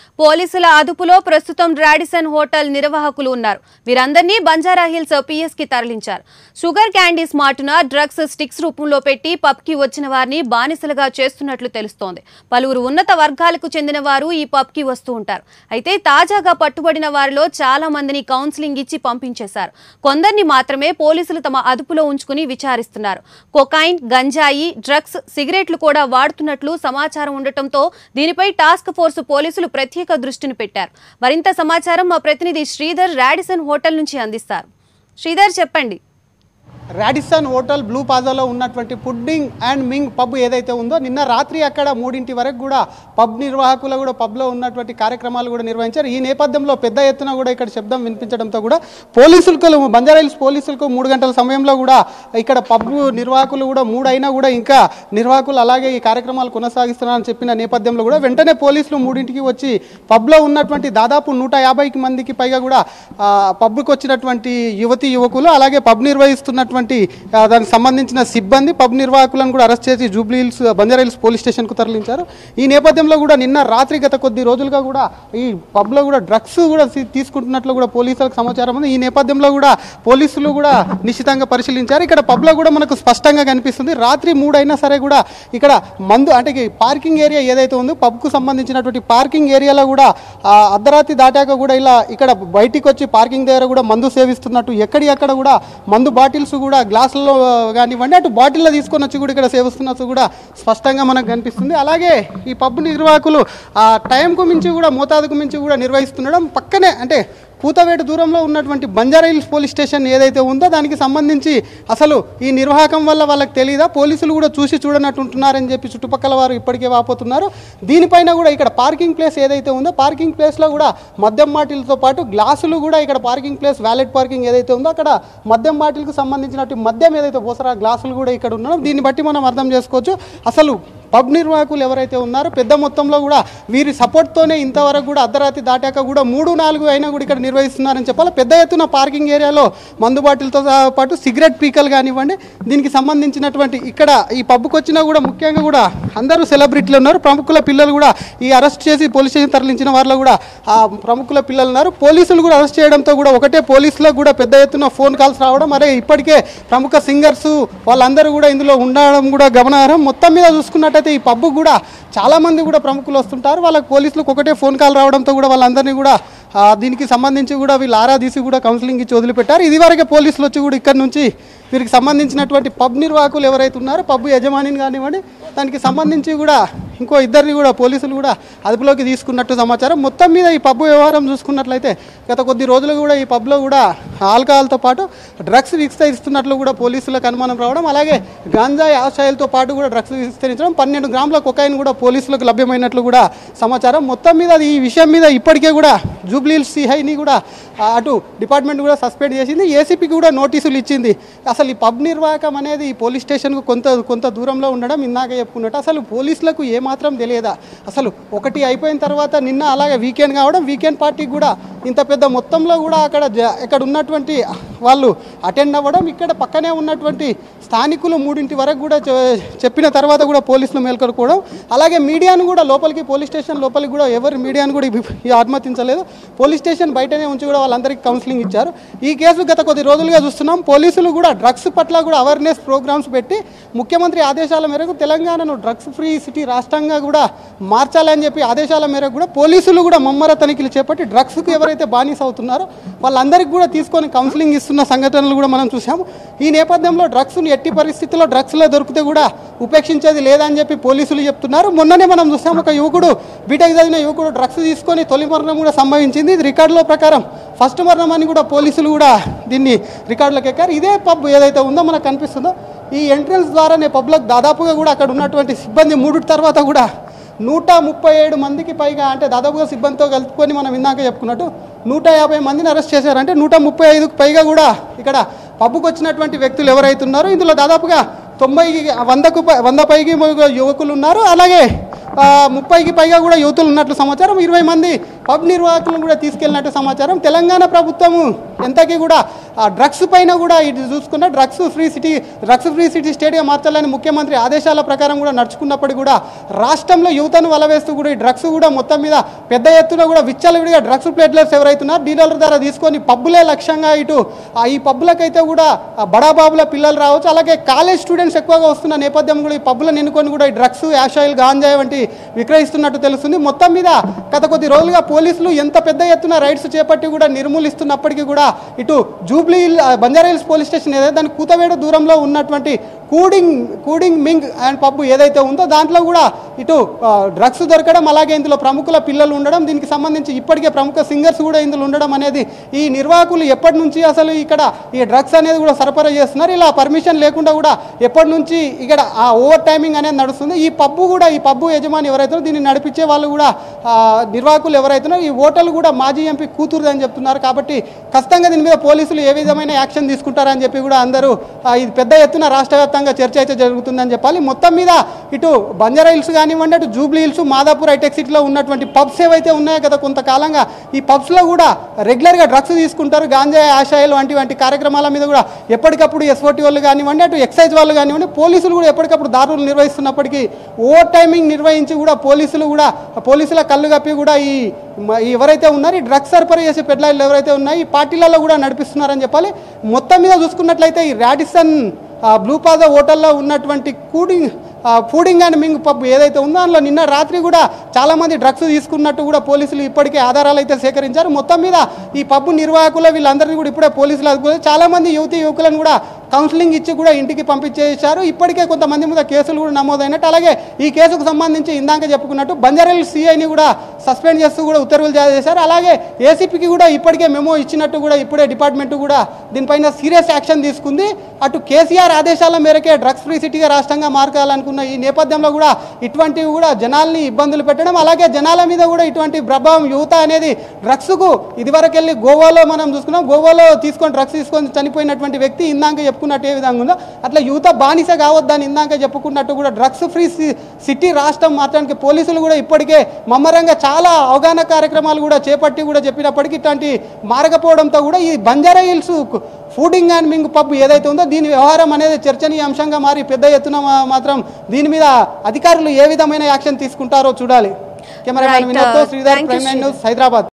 పోలీసుల అదుపులో ప్రస్తుతం రాడిసన్ హోటల్ నిర్వాహకులు ఉన్నారు వీరందరినీ బంజారా హిల్స్ పిఎస్ కి తరలించారు షుగర్ క్యాండీస్ మాటున డ్రగ్స్ స్టిక్స్ రూపంలో పెట్టి పబ్ కి వచ్చిన వారిని బానిసలుగా చేస్తున్నట్లు తెలుస్తోంది పలువురు ఉన్నత వర్గాలకు చెందిన వారు ఈ పబ్ కి వస్తూ ఉంటారు అయితే తాజాగా పట్టుబడిన వారిలో చాలా మందిని కౌన్సిలింగ్ ఇచ్చి పంపించేశారు కొందరిని మాత్రమే పోలీసులు తమ అదుపులో ఉంచుకుని విచారిస్తున్నారు కొకాయిన్ గంజాయి డ్రగ్స్ సిగరెట్లు కూడా వాడుతున్నట్లు సమాచారం ఉండటంతో దీనిపై టాస్క్ ఫోర్స్ పోలీసులు ప్రత్యేక దృష్టిని పెట్టారు మరింత సమాచారం మా ప్రతినిధి శ్రీధర్ రాడిసన్ హోటల్ నుంచి అందిస్తారు శ్రీధర్ చెప్పండి రాడిసన్ హోటల్ బ్లూ పాజాలో ఉన్నటువంటి పుడ్డింగ్ అండ్ మింగ్ పబ్ ఏదైతే ఉందో నిన్న రాత్రి అక్కడ మూడింటి వరకు కూడా పబ్ నిర్వాహకులు కూడా పబ్లో ఉన్నటువంటి కార్యక్రమాలు కూడా నిర్వహించారు ఈ నేపథ్యంలో పెద్ద ఎత్తున కూడా ఇక్కడ శబ్దం వినిపించడంతో కూడా పోలీసులకు బంజారాహిల్స్ పోలీసులకు మూడు గంటల సమయంలో కూడా ఇక్కడ పబ్ నిర్వాహకులు కూడా మూడు అయినా కూడా ఇంకా నిర్వాహకులు అలాగే ఈ కార్యక్రమాలు కొనసాగిస్తున్నారని చెప్పిన నేపథ్యంలో కూడా వెంటనే పోలీసులు మూడింటికి వచ్చి పబ్లో ఉన్నటువంటి దాదాపు నూట యాభైకి మందికి పైగా కూడా ఆ, పబ్కి వచ్చినటువంటి యువతి యువకులు అలాగే పబ్ నిర్వహిస్తున్నటువంటి ఆ, దానికి సంబంధించిన సిబ్బంది పబ్ నిర్వాహకులను కూడా అరెస్ట్ చేసి జూబ్లీ హిల్స్ బంజారా హిల్స్ పోలీస్ స్టేషన్కు తరలించారు ఈ నేపథ్యంలో కూడా నిన్న రాత్రి గత కొద్ది రోజులుగా కూడా ఈ పబ్లో కూడా డ్రగ్స్ కూడా తీ- తీసుకుంటున్నట్లు కూడా పోలీసులకు సమాచారం ఉంది ఈ నేపథ్యంలో కూడా పోలీసులు కూడా నిశ్చితంగా పరిశీలించారు ఇక్కడ పబ్లో కూడా మనకు స్పష్టంగా కనిపిస్తుంది రాత్రి మూడు అయినా సరే కూడా ఇక్కడ మందు అంటే ఈ పార్కింగ్ ఏరియా ఏదైతే ఉందో పబ్కు సంబంధించినటువంటి పార్కింగ్ ఏరియాలో కూడా ఆ, అర్ధరాత్రి దాటాక కూడా ఇలా ఇక్కడ బయటికి వచ్చి పార్కింగ్ దగ్గర కూడా మందు సేవిస్తున్నట్టు ఎక్కడి అక్కడ కూడా మందు బాటిల్స్ కూడా గ్లాసుల్లో కానివ్వండి అటు బాటిల్లో తీసుకొని వచ్చి కూడా ఇక్కడ సేవిస్తున్నట్టు కూడా స్పష్టంగా మనకు కనిపిస్తుంది అలాగే ఈ పబ్ నిర్వాహకులు ఆ టైంకు మించి కూడా మోతాదుకు మించి కూడా నిర్వహిస్తుండడం పక్కనే అంటే కూతవేటు దూరంలో ఉన్నటువంటి బంజారా హిల్స్ పోలీస్ స్టేషన్ ఏదైతే ఉందో దానికి సంబంధించి అసలు ఈ నిర్వాహకం వల్ల వాళ్ళకి తెలియదా పోలీసులు కూడా చూసి చూడనట్టు ఉంటున్నారని చెప్పి చుట్టుపక్కల వారు ఇప్పటికే వాపోతున్నారు దీనిపైన కూడా ఇక్కడ పార్కింగ్ ప్లేస్ ఏదైతే ఉందో పార్కింగ్ ప్లేస్లో కూడా మద్యం బాటిల్తో పాటు గ్లాసులు కూడా ఇక్కడ పార్కింగ్ ప్లేస్ వ్యాలెట్ పార్కింగ్ ఏదైతే ఉందో అక్కడ మద్యం బాటిల్కి సంబంధించినట్టు మద్యం ఏదైతే పోసారో ఆ గ్లాసులు కూడా ఇక్కడ ఉండడం దీన్ని బట్టి మనం అర్థం చేసుకోవచ్చు అసలు పబ్ నిర్వాహకులు ఎవరైతే ఉన్నారో పెద్ద మొత్తంలో కూడా వీరి సపోర్ట్తోనే ఇంతవరకు కూడా అర్ధరాత్రి దాటాక కూడా మూడు నాలుగు అయినా కూడా ఇక్కడ నిర్వహిస్తున్నారని చెప్పాలి పెద్ద ఎత్తున పార్కింగ్ ఏరియాలో మందు బాటిల్తో పాటు సిగరెట్ పీకలు కానివ్వండి దీనికి సంబంధించినటువంటి ఇక్కడ ఈ పబ్కి వచ్చినా కూడా ముఖ్యంగా కూడా అందరూ సెలబ్రిటీలు ఉన్నారు ప్రముఖుల పిల్లలు కూడా ఈ అరెస్ట్ చేసి పోలీస్ స్టేషన్ తరలించిన వారిలో కూడా ఆ ప్రముఖుల పిల్లలు ఉన్నారు పోలీసులు కూడా అరెస్ట్ చేయడంతో కూడా ఒకటే పోలీసులకు కూడా పెద్ద ఎత్తున ఫోన్ కాల్స్ రావడం అరే ఇప్పటికే ప్రముఖ సింగర్స్ వాళ్ళందరూ కూడా ఇందులో ఉండడం కూడా గమనార్హం మొత్తం మీద చూసుకున్నట్టయితే ఈ పబ్బు కూడా చాలా మంది కూడా ప్రముఖులు వస్తుంటారు వాళ్ళకి పోలీసులకు ఒకటే ఫోన్ కాల్ రావడంతో కూడా వాళ్ళందరినీ కూడా ఆ, దీనికి సంబంధించి కూడా వీళ్ళు ఆరా తీసి కూడా కౌన్సిలింగ్ ఇచ్చి వదిలిపెట్టారు ఇదివరకే పోలీసులు వచ్చి కూడా ఇక్కడ నుంచి వీరికి సంబంధించినటువంటి పబ్ నిర్వాహకులు ఎవరైతే ఉన్నారో పబ్ యజమానిని కానివ్వండి దానికి సంబంధించి కూడా ఇంకో ఇద్దరిని కూడా పోలీసులు కూడా అదుపులోకి తీసుకున్నట్టు సమాచారం మొత్తం మీద ఈ పబ్ వ్యవహారం చూసుకున్నట్లయితే గత కొద్ది రోజులు కూడా ఈ పబ్లో కూడా ఆల్కహాల్తో పాటు డ్రగ్స్ విస్తరిస్తున్నట్లు కూడా పోలీసులకు అనుమానం రావడం అలాగే గాంజాయి ఆశయాలతో పాటు కూడా డ్రగ్స్ విస్తరించడం పన్నెండు గ్రాముల కొకాయిన్ కూడా పోలీసులకు లభ్యమైనట్లు కూడా సమాచారం మొత్తం మీద అది ఈ విషయం మీద ఇప్పటికే కూడా జూబ్లీ సిఐని కూడా ఆ, అటు డిపార్ట్మెంట్ కూడా సస్పెండ్ చేసింది ఏసీపీకి కూడా నోటీసులు ఇచ్చింది అసలు ఈ పబ్ నిర్వాహకం అనేది ఈ పోలీస్ స్టేషన్కు కొంత కొంత దూరంలో ఉండడం ఇందాక చెప్పుకున్నట్టు అసలు పోలీసులకు ఏమాత్రం తెలియదా అసలు ఒకటి అయిపోయిన తర్వాత నిన్న అలాగే వీకెండ్ కావడం వీకెండ్ పార్టీకి కూడా ఇంత పెద్ద మొత్తంలో కూడా అక్కడ జ- ఇక్కడ ఉన్నటువంటి వాళ్ళు అటెండ్ అవ్వడం ఇక్కడ పక్కనే ఉన్నటువంటి స్థానికులు మూడింటి వరకు కూడా చె- చెప్పిన తర్వాత కూడా పోలీసులు మేల్కొనుకోవడం అలాగే మీడియాను కూడా లోపలికి పోలీస్ స్టేషన్ లోపలికి కూడా ఎవరు మీడియాను కూడా ఇవి- ఇవి అనుమతించలేదు పోలీస్ స్టేషన్ బయటనే ఉంచి కూడా వాళ్ళందరికీ కౌన్సిలింగ్ ఇచ్చారు ఈ కేసు గత కొద్ది రోజులుగా చూస్తున్నాం పోలీసులు కూడా డ్రగ్స్ పట్ల కూడా అవేర్నెస్ ప్రోగ్రామ్స్ పెట్టి ముఖ్యమంత్రి ఆదేశాల మేరకు తెలంగాణను డ్రగ్స్ ఫ్రీ సిటీ రాష్ట్రంగా కూడా మార్చాలని చెప్పి ఆదేశాల మేరకు కూడా పోలీసులు కూడా ముమ్మర తనిఖీలు చేపట్టి డ్రగ్స్కు ఎవరైతే బానిస అవుతున్నారో వాళ్ళందరికీ కూడా తీసుకొని కౌన్సిలింగ్ ఇస్తున్న సంఘటనలు కూడా మనం చూసాము ఈ నేపథ్యంలో డ్రగ్స్ను ఎట్టి పరిస్థితుల్లో డ్రగ్స్లో దొరికితే కూడా ఉపేక్షించేది లేదని చెప్పి పోలీసులు చెప్తున్నారు మొన్ననే మనం చూసాం ఒక యువకుడు బీటెక్ చదివిన యువకుడు డ్రగ్స్ తీసుకొని తొలి మరణం కూడా సంభవించింది ఇది రికార్డులో ప్రకారం ఫస్ట్ మరణం అని కూడా పోలీసులు కూడా దీన్ని రికార్డులకు ఎక్కారు ఇదే పబ్ ఏదైతే ఉందో మనకు కనిపిస్తుందో ఈ ఎంట్రన్స్ ద్వారానే పబ్లకు దాదాపుగా కూడా అక్కడ ఉన్నటువంటి సిబ్బంది మూడు తర్వాత కూడా నూట ముప్పై ఏడు మందికి పైగా అంటే దాదాపుగా సిబ్బందితో కలుపుకొని మనం ఇందాక చెప్పుకున్నట్టు నూట యాభై మందిని అరెస్ట్ చేశారంటే నూట ముప్పై ఐదుకు పైగా కూడా ఇక్కడ పబ్బుకు వచ్చినటువంటి వ్యక్తులు ఎవరైతే ఉన్నారో ఇందులో దాదాపుగా తొంభై వందకు పై- వంద పైకి యువకులు ఉన్నారు అలాగే ఆ, ముప్పైకి పైగా కూడా యువతులు ఉన్నట్లు సమాచారం ఇరవై మంది పబ్ నిర్వాహకులను కూడా తీసుకెళ్ళినట్టు సమాచారం తెలంగాణ ప్రభుత్వము ఎంతకీ కూడా ఆ డ్రగ్స్ పైన కూడా ఇటు చూసుకున్న drugs free city drugs free city స్టేట్గా మార్చాలని ముఖ్యమంత్రి ఆదేశాల ప్రకారం కూడా నడుచుకున్నప్పటికీ కూడా రాష్ట్రంలో యువతను వలవేస్తూ కూడా ఈ డ్రగ్స్ కూడా మొత్తం మీద పెద్ద ఎత్తున కూడా విచ్చలవిడిగా డ్రగ్స్ ప్లేట్లర్స్ ఎవరైతున్నారో డీలర్ల ద్వారా తీసుకొని పబ్బులే లక్ష్యంగా ఇటు ఆ ఈ పబ్బులకైతే కూడా ఆ బడాబాబుల పిల్లలు రావచ్చు అలాగే కాలేజ్ స్టూడెంట్స్ ఎక్కువగా వస్తున్న నేపథ్యం కూడా ఈ పబ్బులను ఎన్నుకొని కూడా ఈ డ్రగ్స్ యాషాయిల్ గాంజాయి వంటి విక్రయిస్తున్నట్టు తెలుస్తుంది మొత్తం మీద గత కొద్ది రోజులుగా పోలీసులు ఎంత పెద్ద ఎత్తున రైడ్స్ చేపట్టి కూడా నిర్మూలిస్తున్నప్పటికీ కూడా ఇటు జూబ్లీ హిల్- ఆ, బంజారా హిల్స్ పోలీస్ స్టేషన్ ఏదైతే దాని కూతవేడు దూరంలో ఉన్నటువంటి Pudding Pudding Mink and pub ఏదైతే ఉందో దాంట్లో కూడా ఇటు డ్రగ్స్ దొరకడం అలాగే ఇందులో ప్రముఖుల పిల్లలు ఉండడం దీనికి సంబంధించి ఇప్పటికే ప్రముఖ సింగర్స్ కూడా ఇందులో ఉండడం అనేది ఈ నిర్వాహకులు ఎప్పటి నుంచి అసలు ఇక్కడ ఈ డ్రగ్స్ అనేది కూడా సరఫరా చేస్తున్నారు ఇలా పర్మిషన్ లేకుండా కూడా ఎప్పటి నుంచి ఇక్కడ ఆ ఓవర్ టైమింగ్ అనేది నడుస్తుంది ఈ పబ్బు కూడా ఈ పబ్బు యజమాని ఎవరైతే దీన్ని నడిపించే వాళ్ళు కూడా ఆ, నిర్వాహకులు ఎవరైతున్నారో ఈ హోటల్ కూడా మాజీ ఎంపీ కూతురుది అని చెప్తున్నారు కాబట్టి ఖచ్చితంగా దీని మీద పోలీసులు ఏ విధమైన యాక్షన్ తీసుకుంటారని చెప్పి కూడా అందరూ ఆ, ఇది పెద్ద ఎత్తున రాష్ట్ర వ్యాప్తంగా చర్చ అయితే జరుగుతుందని చెప్పాలి మొత్తం మీద ఇటు బంజారా హిల్స్ కానివ్వండి అటు జూబ్లీ హిల్స్ మాదాపూర్ హైటెక్ సిటీలో ఉన్నటువంటి పబ్స్ ఏవైతే ఉన్నాయో కదా కొంతకాలంగా ఈ పబ్స్లో కూడా రెగ్యులర్గా డ్రగ్స్ తీసుకుంటారు గాంజా ఆశాయిలు వంటి వంటి కార్యక్రమాల మీద కూడా ఎప్పటికప్పుడు ఎస్ఓటి వాళ్ళు కానివ్వండి అటు ఎక్సైజ్ వాళ్ళు కానివ్వండి పోలీసులు కూడా ఎప్పటికప్పుడు దారులు నిర్వహిస్తున్నప్పటికీ ఓవర్ టైమింగ్ నిర్వహించి కూడా పోలీసులు కూడా పోలీసుల కళ్ళు కప్పి కూడా ఈ మ- ఈ ఎవరైతే ఉన్నారో ఈ డ్రగ్స్ సరఫరా చేసే పెడ్లాయిలు ఎవరైతే ఉన్నాయో ఈ పార్టీలలో కూడా నడిపిస్తున్నారని చెప్పాలి మొత్తం మీద చూసుకున్నట్లయితే ఈ రాడిసన్ ఆ, బ్లూ పాజా హోటల్లో ఉన్నటువంటి కూడింగ్ ఆ, ఫూడింగ్ అండ్ మింగ్ పబ్ ఏదైతే ఉందో అందులో నిన్న రాత్రి కూడా చాలామంది డ్రగ్స్ తీసుకున్నట్టు కూడా పోలీసులు ఇప్పటికే ఆధారాలు అయితే సేకరించారు మొత్తం మీద ఈ పబ్బు నిర్వాహకులు వీళ్ళందరినీ కూడా ఇప్పుడే పోలీసులు అదుపులో చాలామంది యువతి యువకులను కూడా కౌన్సిలింగ్ ఇచ్చి కూడా ఇంటికి పంపించేశారు ఇప్పటికే కొంతమంది మీద కేసులు కూడా నమోదైనట్టు అలాగే ఈ కేసుకు సంబంధించి ఇందాక చెప్పుకున్నట్టు బంజారాల్ సిఐని కూడా సస్పెండ్ చేస్తూ కూడా ఉత్తర్వులు జారీ చేశారు అలాగే ఏసీపీకి కూడా ఇప్పటికే మెమో ఇచ్చినట్టు కూడా ఇప్పుడే డిపార్ట్మెంట్ కూడా దీనిపైన సీరియస్ యాక్షన్ తీసుకుంది అటు కేసీఆర్ ఆదేశాల మేరకే డ్రగ్స్ ఫ్రీ సిటీగా రాష్ట్రంగా మార్చాలనుకున్న ఈ నేపథ్యంలో కూడా ఇటువంటివి కూడా జనాల్ని ఇబ్బందులు పెట్టడం అలాగే జనాల మీద కూడా ఇటువంటి ప్రభావం యువత అనేది డ్రగ్స్కు ఇదివరకు వెళ్ళి గోవాలో మనం చూసుకున్నాం గోవాలో తీసుకొని డ్రగ్స్ తీసుకొని చనిపోయినటువంటి వ్యక్తి ఇందాక చెప్పుకున్నట్టు ఏ విధంగా ఉందో అట్లా యువత బానిస కావద్దని ఇందాక చెప్పుకున్నట్టు కూడా డ్రగ్స్ ఫ్రీ సి- సిటీ రాష్ట్రం మార్చడానికి పోలీసులు కూడా ఇప్పటికే మమ్మరంగా చాలా అవగాహన కార్యక్రమాలు కూడా చేపట్టి కూడా చెప్పినప్పటికీ ఇట్లాంటి మారకపోవడంతో కూడా ఈ Banjara Hills Pudding and Mink pub ఏదైతే ఉందో దీని వ్యవహారం అనేది చర్చనీయాంశంగా మారి పెద్ద ఎత్తున మా- మాత్రం దీని మీద అధికారులు ఏ విధమైన యాక్షన్ తీసుకుంటారో చూడాలి కెమెరామెన్ Right, వినోద్తో uh, Sridhar thank you, prime nine Sridhar. News Hyderabad